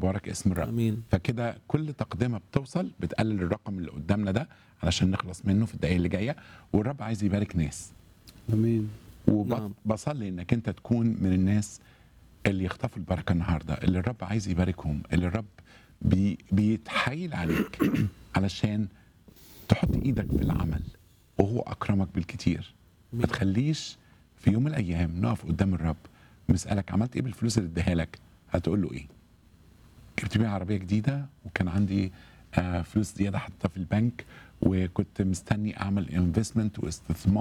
مبارك اسم الرب امين فكده كل تقدمه بتوصل بتقلل الرقم اللي قدامنا ده علشان نخلص منه في الدقايق اللي جايه والرب عايز يبارك ناس امين نعم. وبصلي انك انت تكون من الناس اللي يخطفوا البركه النهارده اللي الرب عايز يباركهم اللي الرب بي بيتحايل عليك علشان تحط ايدك في العمل وهو اكرمك بالكتير ما تخليش في يوم من الايام نقف قدام الرب ونسالك عملت ايه بالفلوس اللي اديها لك هتقول له ايه جبت بيها عربيه جديده وكان عندي آه، فلوس زياده حاطه في البنك وكنت مستني اعمل انفستمنت واستثمار